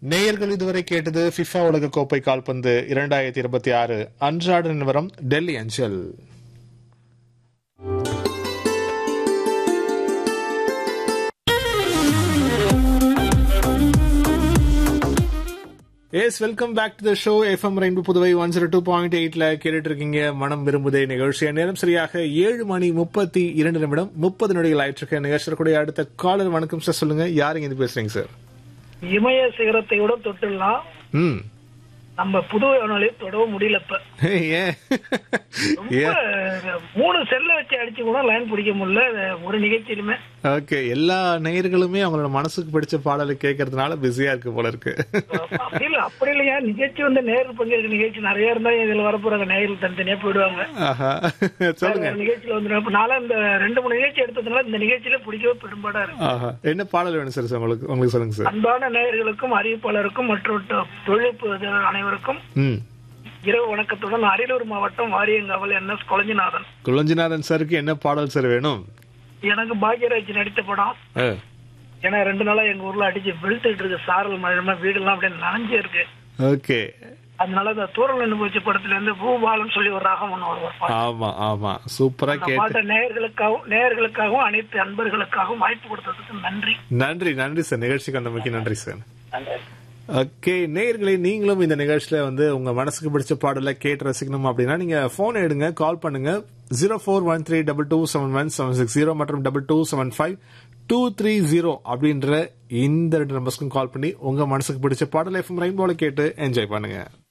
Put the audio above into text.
நேயர்கள் இதுவரை கேட்டது ஃபிஃபா உலக கோப்பை கால்பந்து இரண்டாயிரத்தி இருபத்தி ஆறு அன்றாட நிலவரம் டெல்லி அஞ்சல் S welcome back to the show FM rainbow Puduvai one zero two point எயிட்ல கேட்டுட்டு இருக்கீங்க மனம் விரும்புதே நிகழ்ச்சி நேரம் சரியாக ஏழு மணி முப்பத்தி இரண்டு நிமிடம் முப்பது நொடிகள் ஆயிட்டு இருக்க நிகழ்ச்சியில் கூடிய அடுத்த காலர் வணக்கம் சார் சொல்லுங்க யாருங்க இது பேசுறீங்க சார் இமய சிகரத்தை விட தொட்டுடலாம் ம் நம்ம புது வானொலி தொடவும் முடியல இப்ப ஏன் ரொம்ப ஏன் மூணு செல்ல வச்சு அடிச்சு கூட லைன் பிடிக்க முடியல ஒரு நிகழ்ச்சியிலுமே ஓகே எல்லா நேயர்களுமே அவங்களோட மனசுக்கு பிடிச்ச பாடலை கேட்கறதுனால பிஸியா இருக்கு போல இருக்கு அப்படி இல்ல அப்படி இல்லையா நிகழ்ச்சி வந்து நேரில் பங்கேற்க நிகழ்ச்சி நிறைய இருந்தா இதுல வரப்போறாங்க நேரில் தனித்தனியா போயிடுவாங்க ஆஹா சொல்லுங்க வேற நிகழ்ச்சியில வந்து இப்ப நாளா இந்த ரெண்டு மூணு நிகழ்ச்சி எடுத்ததுனால இந்த நிகழ்ச்சியில பிடிக்கவே பெரும்பாடா இருக்கு ஆஹா என்ன பாடல் வேணும் சார் உங்களுக்கு உங்களுக்கு சொல்லுங்க சார் அன்பான நேயர்களுக்கும் அறிவிப்பாளருக்கும் மற்றும் தொ- தொழில்நுட்ப அனைவருக்கும் ம் இரவு வணக்கத்துடன் அரியலூர் மாவட்டம் வாரியங்காவல் என் எஸ் கொளஞ்சிநாதன் குளஞ்சிநாதன் சாருக்கு என்ன பாடல் சார் வேணும் எனக்கு பாக்யராஜ் நடித்த படம் ஆ, ஏன்னா ரெண்டு நாளா எங்க ஊர்ல அடிச்சு வெளுத்துட்டு இருக்கு சாரல் மழை வீடெல்லாம் அப்படியே நனைஞ்சு இருக்கு ஓகே அதனால இந்த தூரம் நின்று போச்சு படத்துல இருந்து பூபாலம் சொல்லி ஒரு ராகம் ஒண்ணு வரும் ஒரு பாட்டு. ஆமா ஆமா சூப்பரா அந்த கேட்டு பாட்டை நேயர்களுக்காகவும் நேயர்களுக்காகவும் அனைத்து அன்பர்களுக்காகவும் வாய்ப்பு கொடுத்ததுக்கு நன்றி நன்றி நன்றி சார் நிகழ்ச்சிக்கு வந்தமைக்கு நன்றி சார் ஓகே நேயர்களே நீங்களும் இந்த நிகழ்ச்சியில வந்து உங்க மனசுக்கு பிடிச்ச பாடலை கேட்டு ரசிக்கணும் அப்படின்னா நீங்க போன் எடுங்க கால் பண்ணுங்க zero four one three double two seven one seven six zero மற்றும் double two seven five two three zero அப்படின்ற இந்த ரெண்டு நம்பர்ஸ்க்கும் கால் பண்ணி உங்க மனசுக்கு பிடிச்ச பாடல் எஃப்எம் ரெயின்போல கேட்டு என்ஜாய் பண்ணுங்க